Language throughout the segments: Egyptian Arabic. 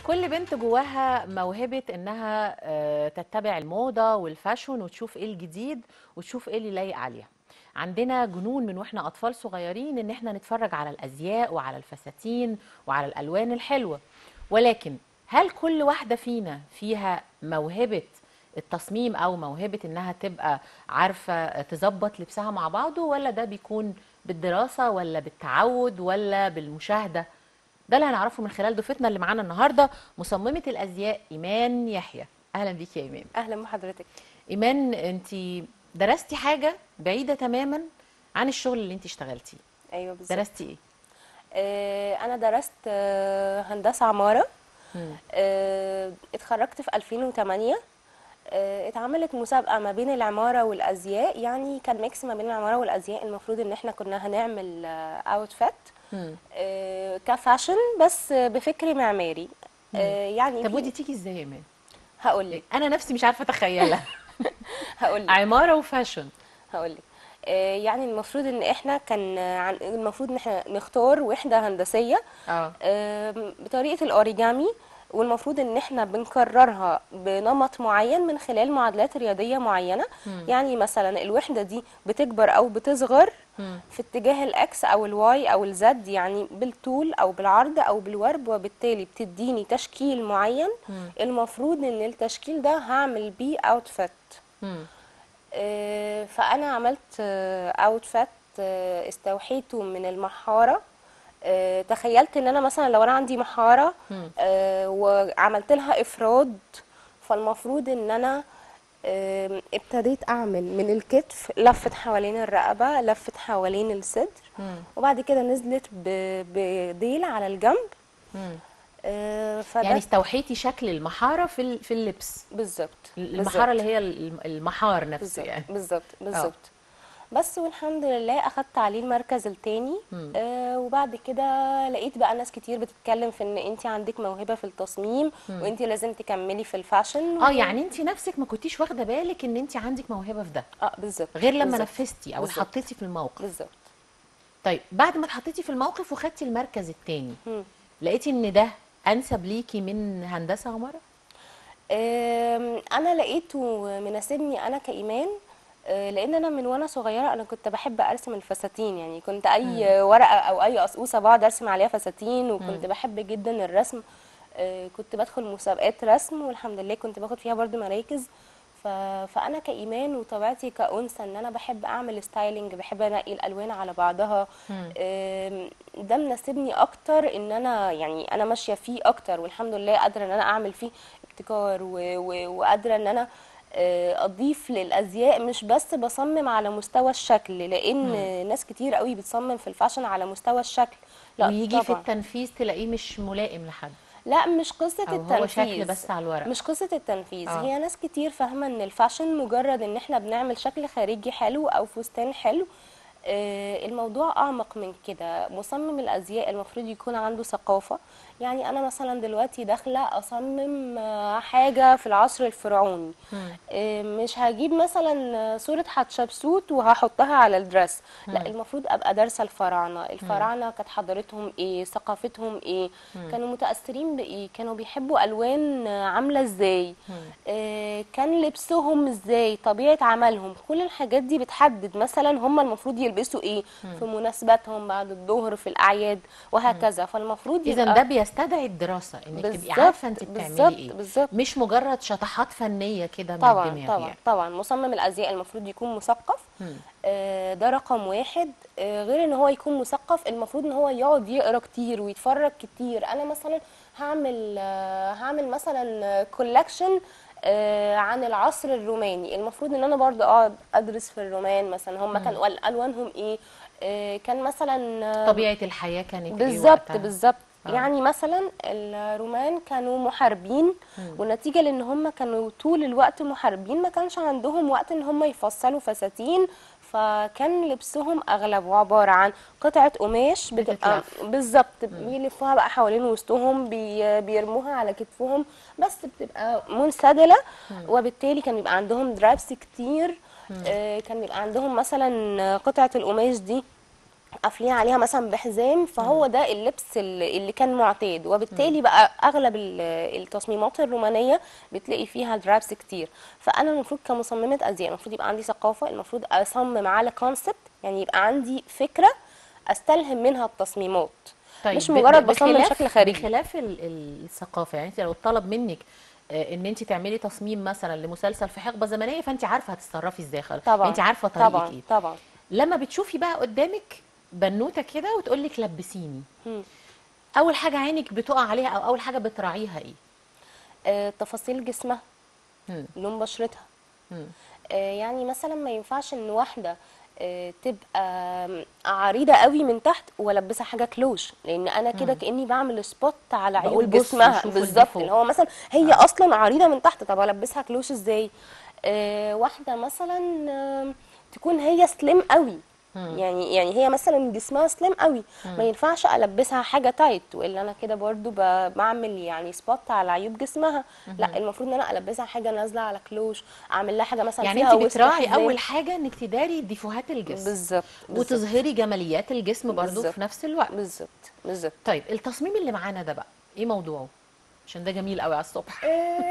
كل بنت جواها موهبة انها آه، تتبع الموضة والفاشون وتشوف ايه الجديد وتشوف ايه اللي لايق عليها عندنا جنون من واحنا اطفال صغيرين ان احنا نتفرج على الازياء وعلى الفساتين وعلى الالوان الحلوة ولكن هل كل واحدة فينا فيها موهبة التصميم او موهبة انها تبقى عارفة تظبط لبسها مع بعضه ولا ده بيكون بالدراسة ولا بالتعود ولا بالمشاهدة ده اللي هنعرفه من خلال ضيفتنا اللي معانا النهارده مصممه الازياء ايمان يحيى اهلا بيكي يا ايمان اهلا بحضرتك ايمان انت درستي حاجه بعيده تماما عن الشغل اللي انت اشتغلتيه ايوه بالظبط درستي ايه آه انا درست آه هندسه عماره آه اتخرجت في 2008 آه اتعملت مسابقه ما بين العماره والازياء يعني كان ميكس ما بين العماره والازياء المفروض ان احنا كنا هنعمل اوتفيت مم. آه كفاشن بس بفكر معماري آه يعني طب في- ودي تيجي ازاي يا ايمان هقول لك انا نفسي مش عارفه اتخيلها هقول لك عماره وفاشن هقول لك آه يعني المفروض ان احنا كان عن المفروض ان احنا نختار وحده هندسيه اه آم، بطريقه الاوريجامي والمفروض ان احنا بنكررها بنمط معين من خلال معادلات رياضيه معينه يعني مثلا الوحده دي بتكبر او بتصغر مم. في اتجاه الاكس او الواي او الزد يعني بالطول او بالعرض او بالورب وبالتالي بتديني تشكيل معين مم. المفروض ان التشكيل ده هعمل بيه اوتفيت مم. آه، فانا عملت اوتفيت استوحيته من المحاره آه، تخيلت ان انا مثلا لو انا عندي محاره مم. آه، وعملت لها افراد فالمفروض ان انا آم، ابتديت اعمل من الكتف لفت حوالين الرقبه لفت حوالين الصدر مم. وبعد كده نزلت ب- بديل على الجنب مم. آه، فده يعني استوحيتي شكل المحاره في ال- في اللبس بالظبط المحاره اللي هي الم- المحار نفسه بالظبط يعني بالظبط بالظبط بس والحمد لله اخدت عليه المركز التاني مم. آه وبعد كده لقيت بقى ناس كتير بتتكلم في ان انت عندك موهبه في التصميم وانت لازم تكملي في الفاشن اه يعني انت نفسك ما كنتيش واخده بالك ان انت عندك موهبه في ده اه بالظبط غير لما بالظبط. نفذتي او بالظبط. اتحطيتي في الموقف بالظبط طيب بعد ما اتحطيتي في الموقف وخدتي المركز الثاني مم. لقيتي ان ده انسب ليكي من هندسه عماره آم، انا لقيته مناسبني انا كايمان آه، لان انا من وانا صغيره انا كنت بحب ارسم الفساتين يعني كنت اي ورقه او اي قصقوصه بقعد ارسم عليها فساتين وكنت بحب جدا الرسم آه، كنت بدخل مسابقات رسم والحمد لله كنت باخد فيها برضو مراكز ف... فانا كايمان وطبيعتي كانثى ان انا بحب اعمل ستايلينج بحب انقي الالوان على بعضها آم، ده مناسبني اكتر ان انا يعني انا ماشيه فيه اكتر والحمد لله قادره ان انا اعمل فيه ابتكار و... و... وقادره ان انا آه، اضيف للازياء مش بس بصمم على مستوى الشكل لان ناس كتير قوي بتصمم في الفاشن على مستوى الشكل لا ويجي في طبعا التنفيذ تلاقيه مش ملائم لحد لا مش قصة أو هو التنفيذ شكل بس على الورق. مش قصة التنفيذ آه. هي ناس كتير فاهمة ان الفاشن مجرد ان احنا بنعمل شكل خارجي حلو او فستان حلو آه، الموضوع اعمق من كده مصمم الازياء المفروض يكون عنده ثقافة يعني انا مثلا دلوقتي داخلة اصمم آه، حاجة في العصر الفرعوني آه، مش هجيب مثلا صورة حتشبسوت وهحطها على الدرس لا المفروض ابقى دارسة الفراعنة الفراعنة كانت حضارتهم ايه ثقافتهم ايه كانوا متأثرين بايه كانوا بيحبوا الوان آه، عاملة ازاي آه، كان لبسهم ازاي طبيعة عملهم كل الحاجات دي بتحدد مثلا هم المفروض يلبسوا ايه في مناسباتهم بعد الظهر في الاعياد وهكذا فالمفروض اذا يبقى ده بيستدعي الدراسه انك تبقي بالظبط، عارفه انت بتعملي بالظبط، ايه بالظبط. مش مجرد شطحات فنيه كده من طبعا الدماغ طبعا يعني. طبعا مصمم الازياء المفروض يكون مثقف آه، ده رقم واحد آه، غير ان هو يكون مثقف المفروض ان هو يقعد يقرا كتير ويتفرج كتير انا مثلا هعمل آه، هعمل مثلا كولكشن عن العصر الروماني المفروض ان انا برضه اقعد ادرس في الرومان مثلا هم كان الوانهم ايه آه، كان مثلا آه، طبيعه الحياه كانت ايه بالظبط وقتها؟ بالظبط آه. يعني مثلا الرومان كانوا محاربين والنتيجه لان هم كانوا طول الوقت محاربين ما كانش عندهم وقت ان هم يفصلوا فساتين فكان لبسهم اغلبه عباره عن قطعه قماش بتبقى بتتلف. بالظبط بيلفوها بقى حوالين وسطهم بي بيرموها على كتفهم بس بتبقى منسدله وبالتالي كان بيبقى عندهم درابس كتير آه، كان بيبقى عندهم مثلا قطعه القماش دي قافلين عليها مثلا بحزام فهو ده اللبس اللي اللي كان معتاد وبالتالي بقى اغلب ال- التصميمات الرومانيه بتلاقي فيها درابس كتير فانا المفروض كمصممه ازياء المفروض يبقى عندي ثقافه المفروض اصمم على كونسبت يعني يبقى عندي فكره استلهم منها التصميمات مش ب- مجرد ب- بصمم بخلاف- شكل خارجي بخلاف ال- ال- الثقافه يعني انت لو طلب منك آه، ان انت تعملي تصميم مثلا لمسلسل في حقبه زمنيه فانت عارفه هتتصرفي ازاي خلاص طبعا انت عارفه طريقك طبعا ايه طبعا لما بتشوفي بقى قدامك بنوته كده وتقول لك لبسيني مم. اول حاجه عينك بتقع عليها او اول حاجه بتراعيها ايه آه، تفاصيل جسمها مم. لون بشرتها مم. آه، يعني مثلا ما ينفعش ان واحده آه، تبقى عريضه قوي من تحت والبسها حاجه كلوش لان انا كده كاني بعمل سبوت على بقول عيون بصوا جسمها شوفوا بالظبط الديفو. اللي هو مثلا هي اصلا عريضه من تحت طب البسها كلوش ازاي آه، واحده مثلا آه، تكون هي سليم قوي يعني يعني هي مثلا جسمها سليم قوي ما ينفعش البسها حاجه تايت والا انا كده برضو ب- بعمل يعني سبوت على عيوب جسمها لا المفروض ان انا البسها حاجه نازله على كلوش اعمل لها حاجه مثلا يعني فيها انت وسط بتراعي حزام. اول حاجه انك تداري ديفوهات الجسم بالظبط بالظبط وتظهري جماليات الجسم برضو بالظبط. في نفس الوقت بالظبط بالظبط طيب التصميم اللي معانا ده بقى ايه موضوعه عشان ده جميل قوي على الصبح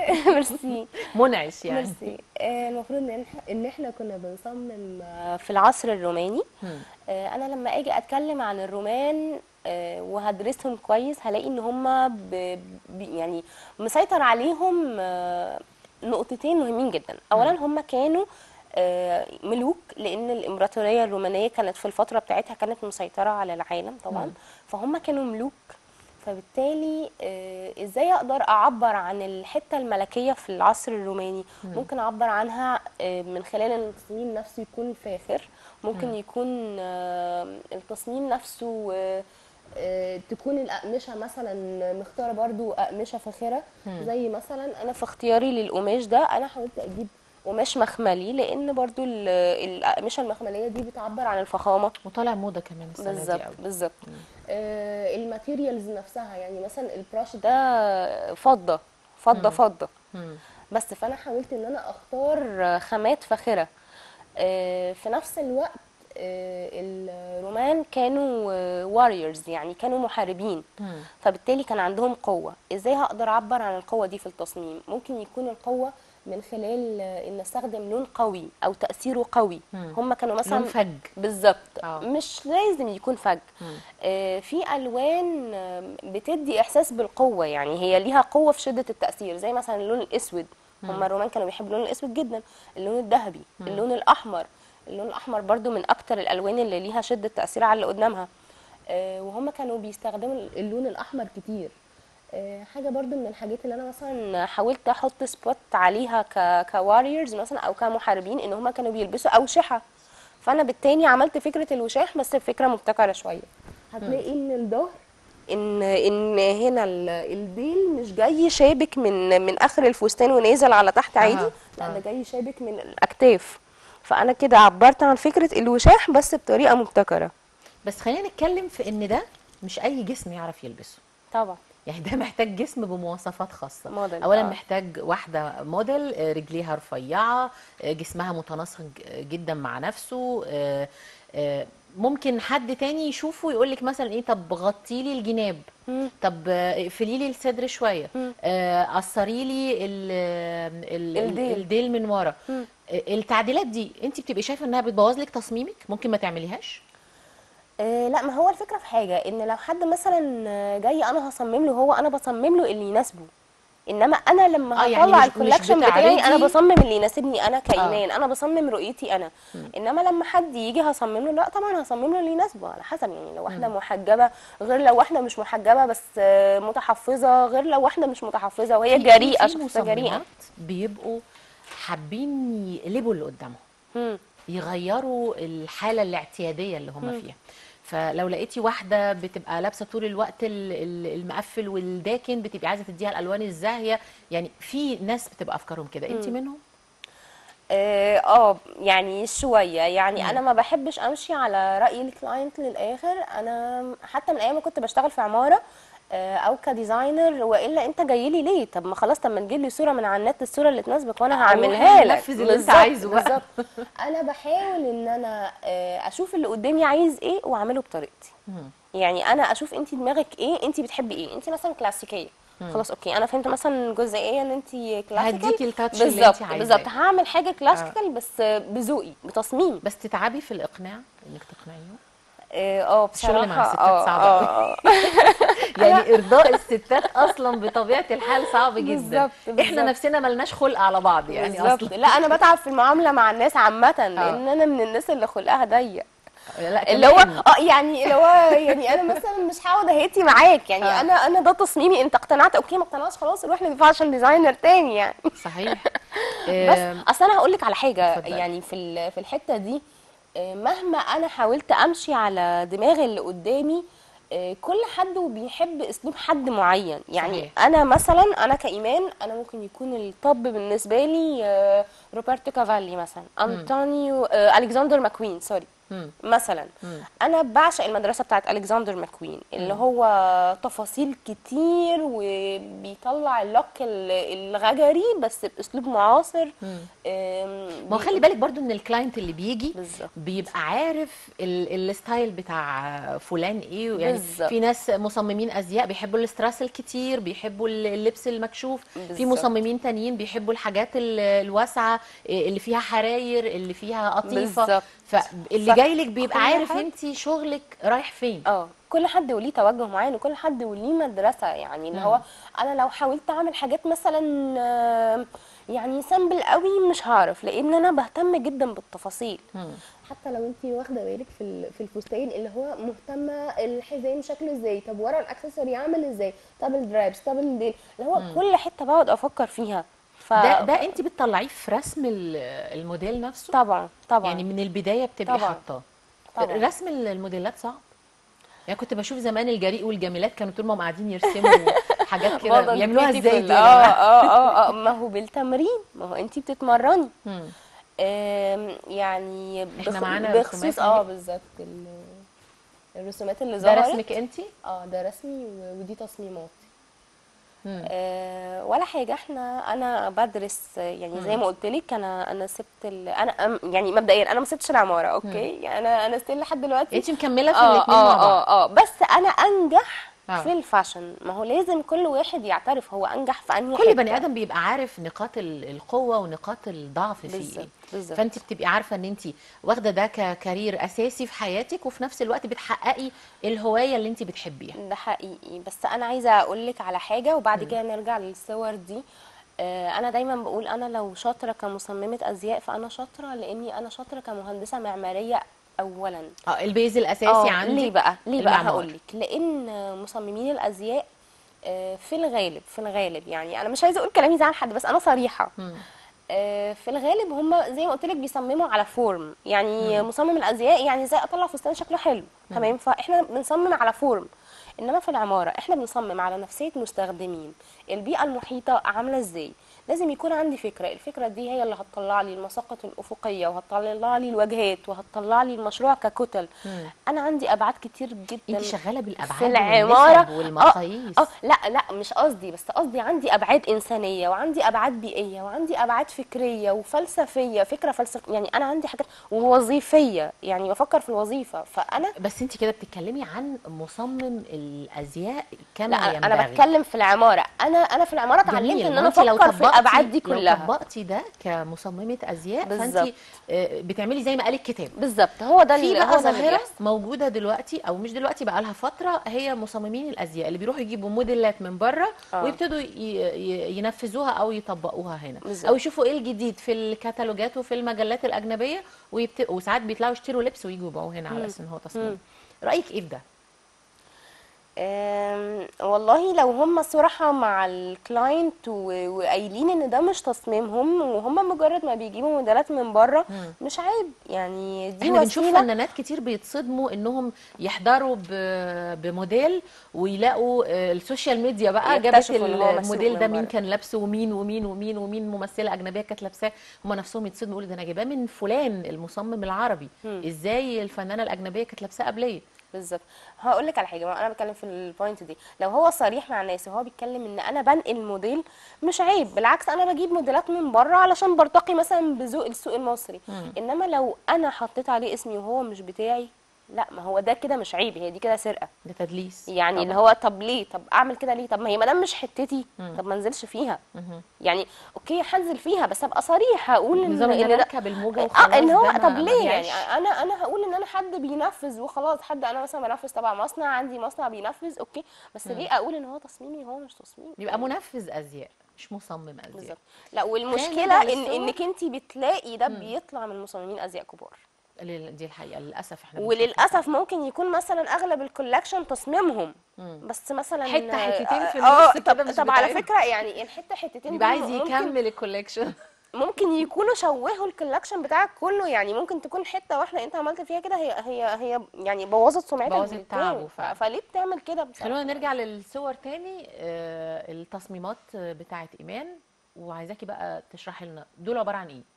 ميرسي منعش يعني ميرسي آه، المفروض ان إح- ان احنا كنا بنصمم آه، في العصر الروماني مم. آه، انا لما اجي اتكلم عن الرومان آه، وهدرسهم كويس هلاقي ان هم ب... ب... يعني مسيطر عليهم آه، نقطتين مهمين جدا اولا هم كانوا آه، ملوك لان الامبراطوريه الرومانيه كانت في الفتره بتاعتها كانت مسيطره على العالم طبعا فهم كانوا ملوك فبالتالي آه، ازاي اقدر اعبر عن الحته الملكيه في العصر الروماني ممكن اعبر عنها آه، من خلال ان التصميم نفسه يكون فاخر ممكن يكون آه، التصميم نفسه آه، آه، تكون الأقمشة مثلا مختارة برضو أقمشة فاخرة زي مثلا أنا في اختياري للقماش ده أنا حاولت أجيب قماش مخملي لأن برضو ال- الأقمشة المخملية دي بتعبر عن الفخامة وطالع موضه كمان السنه دي بالظبط قوي بالظبط آه الماتيريالز نفسها يعني مثلا البراش ده فضه فضه فضه مم. بس فانا حاولت ان انا اختار خامات فاخره آه في نفس الوقت آه الرومان كانوا واريورز يعني كانوا محاربين مم. فبالتالي كان عندهم قوه ازاي هقدر اعبر عن القوه دي في التصميم ممكن يكون القوه من خلال آه، ان استخدم لون قوي او تاثيره قوي مم. هم كانوا مثلا لون فج بالظبط آه. مش لازم يكون فج مم. آه، في الوان آه، بتدي احساس بالقوه يعني هي ليها قوه في شده التاثير زي مثلا اللون الاسود هم الرومان كانوا بيحبوا اللون الاسود جدا اللون الذهبي اللون الاحمر اللون الاحمر برضو من اكتر الالوان اللي ليها شده تاثير على اللي قدامها آه، وهم كانوا بيستخدموا اللون الاحمر كتير آه، حاجه برضو من الحاجات اللي انا مثلا حاولت احط سبوت عليها ك كواريورز مثلا او كمحاربين ان هم كانوا بيلبسوا اوشحه فانا بالتالي عملت فكره الوشاح بس بفكره مبتكره شويه هتلاقي ان الظهر ان ان هنا ال- الديل مش جاي شابك من من اخر الفستان ونازل على تحت عادي آه، لا آه. ده جاي شابك من الاكتاف فانا كده عبرت عن فكره الوشاح بس بطريقه مبتكره بس خلينا نتكلم في ان ده مش اي جسم يعرف يلبسه طبعا يعني ده محتاج جسم بمواصفات خاصة موديل، أولا آه. محتاج واحدة موديل آه، رجليها رفيعة آه، جسمها متناسق جدا مع نفسه آه، آه، ممكن حد تاني يشوفه يقول لك مثلا ايه طب غطي لي الجناب مم. طب آه، اقفلي لي الصدر شويه مم. آه، قصري لي ال- ال- الديل. الديل من ورا مم. آه، التعديلات دي انت بتبقي شايفه انها بتبوظ لك تصميمك ممكن ما تعمليهاش آه لا ما هو الفكره في حاجه ان لو حد مثلا جاي انا هصمم له هو انا بصمم له اللي يناسبه انما انا لما آه، يعني هطلع مش- مش الكولكشن بتاعي انا بتعرضي- بصمم اللي يناسبني انا كايمان انا بصمم رؤيتي انا انما لما حد يجي هصمم له لا طبعا هصمم له اللي يناسبه على حسب يعني لو واحده محجبه غير لو واحده مش محجبه بس آه، متحفظه غير لو واحده مش متحفظه وهي في- جريئه في شخصيه جريئه مصممات بيبقوا حابين يقلبوا اللي قدامهم مم. يغيروا الحاله الاعتياديه اللي هم فيها فلو لقيتي واحده بتبقى لابسه طول الوقت ال- ال- المقفل والداكن بتبقي عايزه تديها الالوان الزاهيه يعني في ناس بتبقى افكارهم كده انت منهم اه آه، يعني شويه يعني انا ما بحبش امشي على راي الكلاينت للاخر انا حتى من ايام ما كنت بشتغل في عماره آه، او كديزاينر والا انت جاي لي ليه طب ما خلاص طب ما تجيب لي صوره من على النت الصوره اللي تناسبك وانا هعملها لك نفذ اللي انت بالظبط، عايزه بقى. بالظبط انا بحاول ان انا آه، اشوف اللي قدامي عايز ايه واعمله بطريقتي يعني انا اشوف انت دماغك ايه انت بتحبي ايه انت مثلا كلاسيكيه خلاص اوكي انا فهمت مثلا جزئيه ان انت كلاسيكال هديكي التاتش اللي بالظبط انت عايزاه. بالظبط هعمل حاجه كلاسيكال بس بذوقي بتصميمي بس تتعبي في الاقناع انك تقنعيهم اه آه، الشغل بصراحه مع الستات آه، صعب آه، أوي. آه. يعني ارضاء الستات اصلا بطبيعه الحال صعب جدا بالظبط، احنا بالظبط. نفسنا ملناش خلق على بعض يعني بالظبط اصلا لا انا بتعب في المعامله مع الناس عامه لان انا من الناس اللي خلقها ضيق لا اللي هو كمان. اه يعني اللي هو يعني انا مثلا مش هقعد اهيتي معاك يعني آه. انا انا ده تصميمي انت اقتنعت اوكي ما اقتنعتش خلاص نروح لفاشن ديزاينر تاني يعني صحيح بس آم، اصل انا هقول لك على حاجه اتفضلي. يعني في ال- في الحته دي آه، مهما انا حاولت امشي على دماغ اللي قدامي آه، كل حد وبيحب اسلوب حد معين يعني صحيح. انا مثلا انا كايمان انا ممكن يكون الطب بالنسبه لي آه، روبرتو كافالي مثلا انطونيو آه، الكسندر ماكوين سوري مم. مثلا مم. انا بعشق المدرسه بتاعت الكسندر ماكوين اللي هو تفاصيل كتير وبيطلع اللوك ال- الغجري بس باسلوب معاصر مم. أم، ما هو خلي بالك برضو ان الكلاينت اللي بيجي بالظبط. بيبقى عارف ال- الستايل بتاع فلان ايه يعني بالظبط. في ناس مصممين ازياء بيحبوا الاستراس الكتير بيحبوا ال- اللبس المكشوف في بالظبط. مصممين تانيين بيحبوا الحاجات ال- الواسعه اللي فيها حراير اللي فيها قطيفه بالظبط. فاللي صح. جاي لك بيبقى كل عارف حد- انت شغلك رايح فين اه كل حد وليه توجه معين وكل حد وليه مدرسه يعني اللي هو انا لو حاولت اعمل حاجات مثلا آم، يعني سامبل قوي مش هعرف لان انا بهتم جدا بالتفاصيل مم. حتى لو انت واخده بالك في ال- في الفستان اللي هو مهتمه الحزام شكله ازاي طب ورا الاكسسوري عامل ازاي طب الدرابس طب الديل اللي هو كل حته بقعد افكر فيها ف ده ده انت بتطلعيه في رسم ال- الموديل نفسه طبعا طبعا يعني من البدايه بتبقي طبعا. حاطاه طبعا. رسم الموديلات صعب يعني كنت بشوف زمان الجريء والجميلات كانوا طول ما هم قاعدين يرسموا حاجات كده موضة بيعملوها beautiful. ازاي دي اه يا جماعة؟ اه اه اه ما هو بالتمرين ما هو انت بتتمرني مم. آم، يعني إحنا معانا بخصوص رسومات اه أهي. بالظبط ال- الرسومات اللي ده ظهرت رسمك انت اه ده رسمي و- ودي تصميمات مم. آه ولا حاجه احنا انا بدرس آه، يعني زي ما قلت لك انا انا سبت ال... انا أم- يعني مبدئيا انا ما سبتش العماره اوكي يعني انا انا ستيل لحد دلوقتي انت مكمله في اه الاثنين مع اه بعض اه اه بس انا انجح آه. في الفاشن ما هو لازم كل واحد يعترف هو انجح في انهي كل حتة. بني ادم بيبقى عارف نقاط ال- القوه ونقاط الضعف فيه بالظبط، ايه بالظبط. فانت بتبقي عارفه ان انت واخده ده ككارير اساسي في حياتك وفي نفس الوقت بتحققي الهوايه اللي انت بتحبيها ده حقيقي بس انا عايزه اقول لك على حاجه وبعد كده نرجع للصور دي آه، انا دايما بقول انا لو شاطره كمصممه ازياء فانا شاطره لاني انا شاطره كمهندسه معماريه اولا اه البيز الاساسي اه عندي ليه بقى ليه بقى المعمار. هقول لك لان مصممين الازياء آه، في الغالب في الغالب يعني انا مش عايزه اقول كلامي زعل حد بس انا صريحه آه، في الغالب هم زي ما قلت لك بيصمموا على فورم يعني مصمم الازياء يعني زي اطلع فستان شكله حلو تمام فاحنا بنصمم على فورم انما في العماره احنا بنصمم على نفسيه مستخدمين البيئه المحيطه عامله ازاي لازم يكون عندي فكره الفكره دي هي اللي هتطلع لي المساقط الافقيه وهتطلع لي الواجهات وهتطلع لي المشروع ككتل انا عندي ابعاد كتير جدا انت شغاله بالابعاد في العماره والنسب والمقاييس اه, آه لا لا مش قصدي بس قصدي عندي ابعاد انسانيه وعندي ابعاد بيئيه وعندي ابعاد فكريه وفلسفيه فكره فلسفيه يعني انا عندي حاجات ووظيفيه يعني بفكر في الوظيفه فانا بس انت كده بتتكلمي عن مصمم الازياء كما لا أنا- ينبغي انا بتكلم في العماره انا انا في العماره اتعلمت جميل ان ما انا انت لو افكر في طبقتي- الابعاد دي لو كلها طبقتي ده كمصممه ازياء بالظبط. فانت آه، بتعملي زي ما قال الكتاب بالظبط هو ده في اللي- بقى هو ده اللي ظاهره بيحصل. موجوده دلوقتي او مش دلوقتي بقى لها فتره هي مصممين الازياء اللي بيروحوا يجيبوا موديلات من بره آه. ويبتدوا ي- ي- ينفذوها او يطبقوها هنا بالظبط. او يشوفوا ايه الجديد في الكتالوجات وفي المجلات الاجنبيه ويبت... وساعات بيطلعوا يشتروا لبس ويجوا يبيعوه هنا على اساس ان هو تصميم رايك ايه في ده أم، والله لو هم صراحة مع الكلاينت و- وقايلين ان ده مش تصميمهم وهم مجرد ما بيجيبوا موديلات من بره مش عيب يعني دي احنا بنشوف وسيلة فنانات كتير بيتصدموا انهم يحضروا ب- بموديل ويلاقوا آه، السوشيال ميديا بقى جابت يكتشفوا إن هو مسروق الموديل من ده مين بره. كان لابسه ومين ومين ومين ومين ممثله اجنبيه كانت لابساه هم نفسهم يتصدموا يقولوا ده انا جايباه من فلان المصمم العربي ازاي الفنانه الاجنبيه كانت لابساه قبليه بالظبط هقول لك على حاجه ما انا بتكلم في البوينت دي لو هو صريح مع الناس وهو بيتكلم ان انا بنقل موديل مش عيب بالعكس انا بجيب موديلات من بره علشان برتقي مثلا بذوق السوق المصري انما لو انا حطيت عليه اسمي وهو مش بتاعي لا ما هو ده كده مش عيب هي دي كده سرقه ده تدليس يعني اللي هو طب ليه طب اعمل كده ليه طب ما هي ما دام مش حتتي طب ما انزلش فيها يعني اوكي هنزل فيها بس ابقى صريحه اقول ان نظام ان إن ده- اركب الموجه اه وخلاص ان هو ده ما- طب ما ليه يعني بيعيش. انا انا هقول ان انا حد بينفذ وخلاص حد انا مثلا بنفذ تبع مصنع عندي مصنع بينفذ اوكي بس ليه اقول ان هو تصميمي هو مش تصميمي يبقى منفذ ازياء مش مصمم ازياء بالظبط لا نرجع والمشكله ان للصور. انك انت بتلاقي ده بيطلع من مصممين ازياء كبار لل- دي الحقيقه للاسف احنا بنشوفها. وللاسف ممكن يكون مثلا اغلب الكولكشن تصميمهم بس مثلا حتة حتتين في اه النص كده طب, مش طب على بتاعتهم. فكره يعني الحته حتتين بيبقى دول عايز ممكن يكمل الكوليكشن ممكن يكونوا شوهوا الكولكشن بتاعك كله يعني ممكن تكون حته واحده انت عملت فيها كده هي هي هي يعني بوظت سمعتك بوظت بالاتنين. تعبه فعلا. فليه بتعمل كده بصراحة؟ خلونا نرجع للصور تاني آه، التصميمات بتاعت ايمان وعايزاكي بقى تشرحي لنا دول عباره عن ايه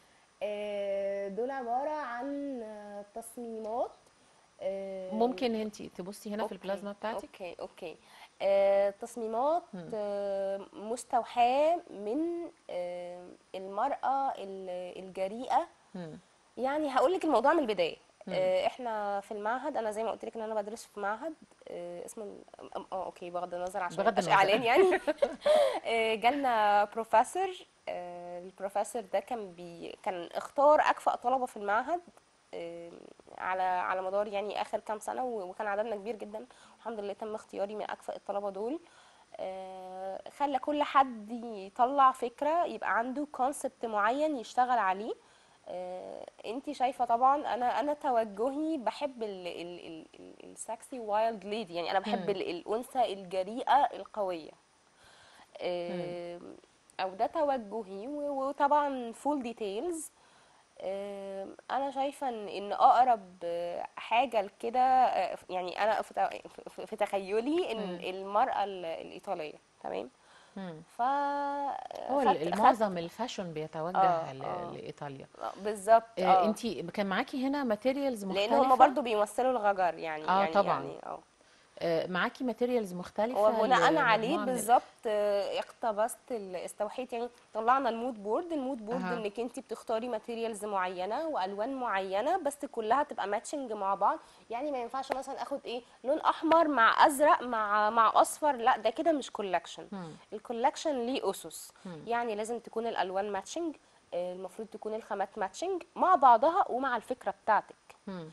آه، دول عباره عن آه، تصميمات آه، ممكن انت تبصي هنا في أوكي، البلازما بتاعتك اوكي اوكي آه، تصميمات آه، مستوحاه من آه، المراه ال- الجريئه مم. يعني هقول لك الموضوع من البدايه آه، احنا في المعهد انا زي ما قلت لك ان انا بدرس في معهد آه، اسمه ال- اه آه، اوكي بغض النظر عشان بغض ميبقاش النظر. اعلان يعني آه، جالنا بروفيسور آه، البروفيسور ده كان بي كان اختار اكفأ طلبه في المعهد آه، على على مدار يعني اخر كام سنه و- وكان عددنا كبير جدا الحمد لله تم اختياري من اكفأ الطلبه دول آه، خلى كل حد يطلع فكره يبقى عنده كونسبت معين يشتغل عليه انت شايفه طبعا انا انا توجهي بحب ال ال ال ال السكسي وايلد ليدي يعني انا بحب ال- الانثى الجريئه القويه آه، او ده توجهي و- وطبعا فول ديتيلز انا شايفه ان ان اقرب آه، حاجه لكده آه، يعني انا في ت- في- في تخيلي ان المراه ال- الايطاليه تمام مم. ف هو خدت- ال- معظم الفاشون بيتوجه آه، ل- آه. لايطاليا خدت- بالظبط اه انت كان معاكي هنا ماتيريالز لان مختلفه هم برضو بيمثلوا الغجر يعني آه، يعني طبعاً. يعني اه آه، معاكي ماتيريالز مختلفه وبناء عليه لمجموعة من- بالظبط آه، اقتبست ال- استوحيت يعني طلعنا المود بورد المود بورد أها. انك انت بتختاري ماتيريالز معينه والوان معينه بس كلها تبقى ماتشنج مع بعض يعني ما ينفعش مثلا اخد ايه لون احمر مع ازرق مع مع اصفر لا ده كده مش كولكشن الكولكشن ليه اسس يعني لازم تكون الالوان ماتشنج المفروض تكون الخامات ماتشنج مع بعضها ومع الفكره بتاعتك مم.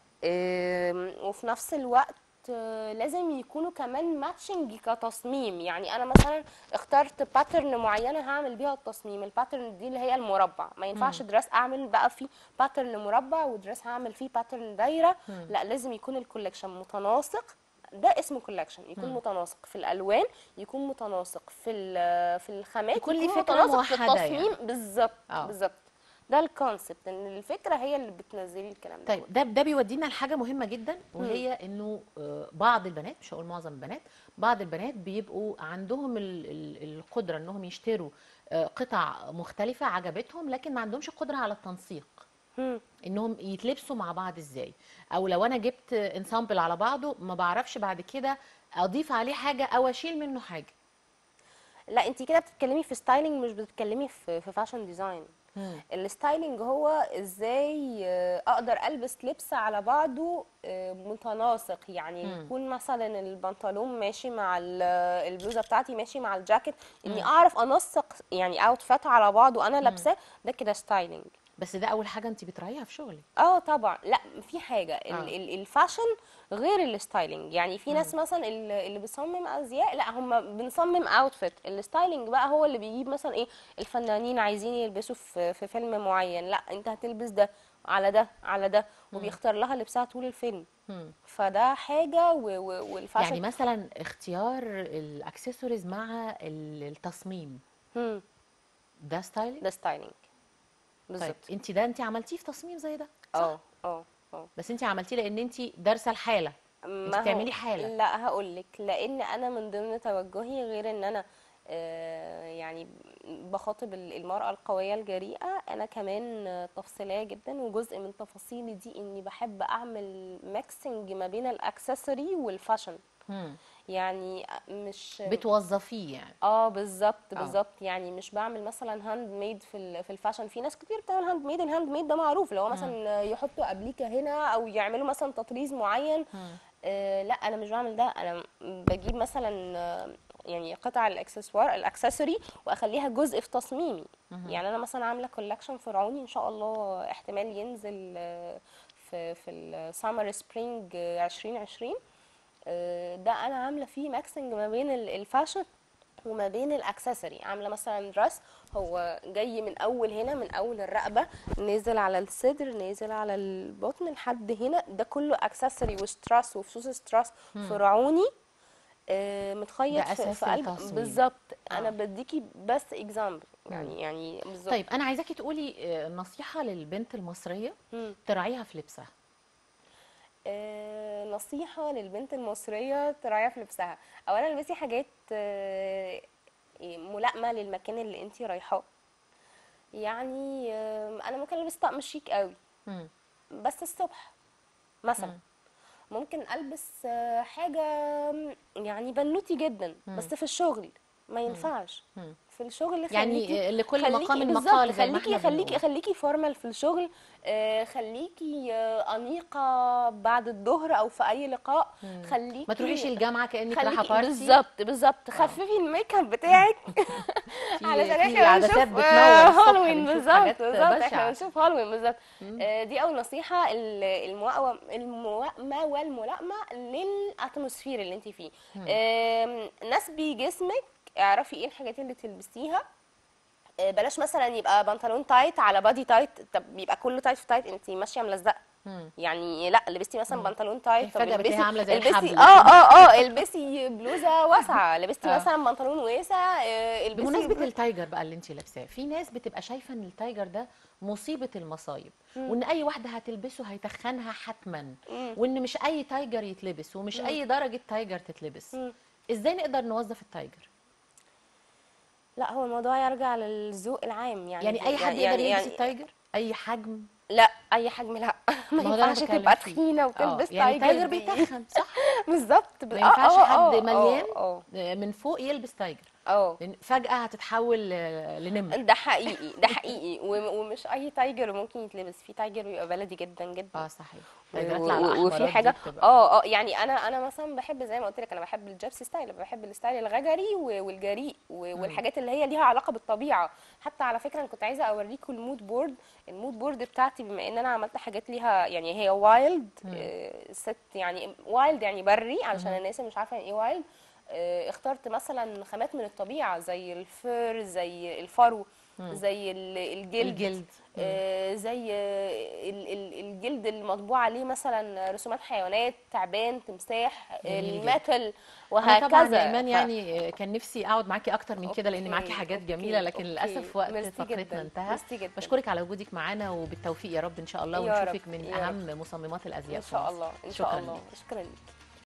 آم، وفي نفس الوقت آه، لازم يكونوا كمان ماتشنج كتصميم يعني انا مثلا اخترت باترن معينه هعمل بيها التصميم الباترن دي اللي هي المربع ما ينفعش دراس اعمل بقى فيه باترن مربع ودراس هعمل فيه باترن دايره لا لازم يكون الكولكشن متناسق ده اسمه كولكشن يكون متناسق في الالوان يكون متناسق في ال- في الخامات يكون ليه يكون فكرة متناسق في موحدة التصميم يعني. بالظبط آه. بالظبط ده الكونسبت ان الفكره هي اللي بتنزلي الكلام ده طيب ده ده بيودينا لحاجه مهمه جدا وهي انه آه، بعض البنات مش هقول معظم البنات بعض البنات بيبقوا عندهم ال- ال- القدره انهم يشتروا آه، قطع مختلفه عجبتهم لكن ما عندهمش قدره على التنسيق مم. انهم يتلبسوا مع بعض ازاي او لو انا جبت انسامبل على بعضه ما بعرفش بعد كده اضيف عليه حاجه او اشيل منه حاجه لا انت كده بتتكلمي في ستايلينج مش بتتكلمي في في فاشن ديزاين مم. الستايلينج هو ازاي آه، اقدر البس لبس على بعضه آه، متناسق يعني يكون مثلا البنطلون ماشي مع ال- البلوزه بتاعتي ماشي مع الجاكيت اني اعرف انسق يعني اوتفيت على بعضه انا لابساه ده كده ستايلينج بس ده اول حاجه انت بتراعيها في شغلك اه طبعا لا في حاجه ال- آه. ال- الفاشن غير الستايلينج يعني في ناس مثلا ال- اللي بيصمم ازياء لا هم بنصمم اوتفيت الستايلينج بقى هو اللي بيجيب مثلا ايه الفنانين عايزين يلبسوا في في فيلم معين لا انت هتلبس ده على ده على ده وبيختار لها لبسها طول الفيلم مم. فده حاجه و- و- والفاشن يعني مثلا اختيار الاكسسوارز مع ال- التصميم مم، ده ستايلينج ده ستايلينج طيب بالظبط انت ده انت عملتيه في تصميم زي ده صح اه اه اه بس انت عملتيه لان انت دارسه الحاله انت ما هو- بتعملي حاله لا هقول لك لان انا من ضمن توجهي غير ان انا آه، يعني بخاطب ال- المرأة القوية الجريئة أنا كمان آه، تفصيلية جدا وجزء من تفاصيلي دي إني بحب أعمل ميكسنج ما بين الأكسسوري والفاشن مم. يعني مش بتوظفيه يعني اه بالظبط آه. بالظبط يعني مش بعمل مثلا هاند ميد في ال- في الفاشن في ناس كتير بتعمل هاند ميد الهاند ميد ده معروف لو مثلا يحطوا ابليكه هنا او يعملوا مثلا تطريز معين آه لا انا مش بعمل ده انا بجيب مثلا آه، يعني قطع الاكسسوار الاكسسوري واخليها جزء في تصميمي يعني انا مثلا عامله كولكشن فرعوني ان شاء الله احتمال ينزل آه، في في السمر سبرينج 2020 آه، ده انا عامله فيه ماكسنج ما بين ال- الفاشن وما بين الاكسسوري عامله مثلا دراس هو جاي من اول هنا من اول الرقبه نازل على الصدر نازل على البطن لحد هنا ده كله اكسسوري وستراس وفصوص ستراس فرعوني آه، متخيط ده في, أساس في قلب التصميم. بالظبط آه. انا بديكي بس اكزامبل يعني يعني بالظبط طيب انا عايزاكي تقولي آه، نصيحه للبنت المصريه مم. تراعيها في لبسها آه، نصيحة للبنت المصرية تراعيها في لبسها أولا البسي حاجات آه، ملائمة للمكان اللي انتي رايحاه يعني آه، أنا ممكن ألبس طقم شيك قوي مم. بس الصبح مثلا ممكن ألبس آه، حاجة يعني بنوتي جدا بس في الشغل ما ينفعش مم. في الشغل يعني خليكي آه، لكل خليكي مقام بالظبط، مقال زي ما خليكي احنا خليكي بنقول. خليكي فورمال في الشغل آه، خليكي آه، أنيقة بعد الظهر أو في أي لقاء خليكي ما تروحيش الجامعه كانك رايحه خليكي بارتي بالظبط بالظبط خففي الميك اب بتاعك في- علشان في احنا عدسات بنشوف بتنور آه، الصبح، هالوين بنشوف بالظبط حاجات بالظبط احنا بشعة. بنشوف هالوين بالظبط آه، دي اول نصيحه ال- الموائمه الموائمه والملائمه للاتموسفير اللي انت فيه آم، نسبي جسمك اعرفي ايه الحاجات اللي تلبسيها آه، بلاش مثلا يبقى بنطلون تايت على بادي تايت طب يبقى كله تايت في تايت انت ماشيه ملزقه مم. يعني لا لبستي مثلا بنطلون تايت طب فجأة بتلاقيها البسي عاملة زي البسي الحبل اه اه اه البسي بلوزه واسعه لبستي آه. مثلا بنطلون واسع آه، البسي بمناسبة بلو- التايجر بقى اللي انت لابساه في ناس بتبقى شايفة ان التايجر ده مصيبة المصايب وان اي واحدة هتلبسه هيتخنها حتما وان مش اي تايجر يتلبس ومش اي درجة تايجر تتلبس مم. ازاي نقدر نوظف التايجر لا هو الموضوع يرجع للذوق العام يعني يعني اي حد يعني يقدر يعني يلبس يعني التايجر اي حجم لا اي حجم لا ما ما هو ده اللي ينفعش بتكلم تبقى فيه. تخينه آه، وتلبس يعني تايجر التايجر دي. بيتخن صح بالظبط ما ينفعش حد مليان اه من فوق يلبس تايجر اه لان فجأة هتتحول ل- لنمر ده حقيقي ده حقيقي وم- ومش اي تايجر ممكن يتلبس في تايجر بيبقى بلدي جدا جدا اه صحيح و- تايجرات و- اللي على و- الأحمرات وفي دي حاجه بتبقى- اه اه يعني انا انا مثلا بحب زي ما قلت لك انا بحب الجبسي ستايل بحب الستايل الغجري و- والجريء و- والحاجات اللي هي ليها علاقه بالطبيعه حتى على فكره انا كنت عايزه اوريكم المود بورد المود بورد بتاعتي بما ان انا عملت حاجات ليها يعني هي وايلد ست يعني وايلد يعني بري علشان الناس اللي مش عارفه يعني ايه وايلد آه، اخترت مثلا خامات من الطبيعه زي الفر زي الفرو زي ال- الجلد الجلد. آه، زي آه، ال- ال- الجلد المطبوع عليه مثلا رسومات حيوانات تعبان تمساح جميل جدا. الميتال انا وهكذا طبعا يا ايمان ف- يعني كان نفسي اقعد معاكي اكتر من كده لان معاكي أوكي، حاجات أوكي، جميله لكن أوكي. للاسف وقت ميرسي فقرتنا جداً، انتهى ميرسي جداً. بشكرك على وجودك معانا وبالتوفيق يا رب ان شاء الله يا ونشوفك رب، من يا رب. اهم مصممات الازياء ان في شاء مصر. الله ان شكراً شاء الله ليك. شكرا لك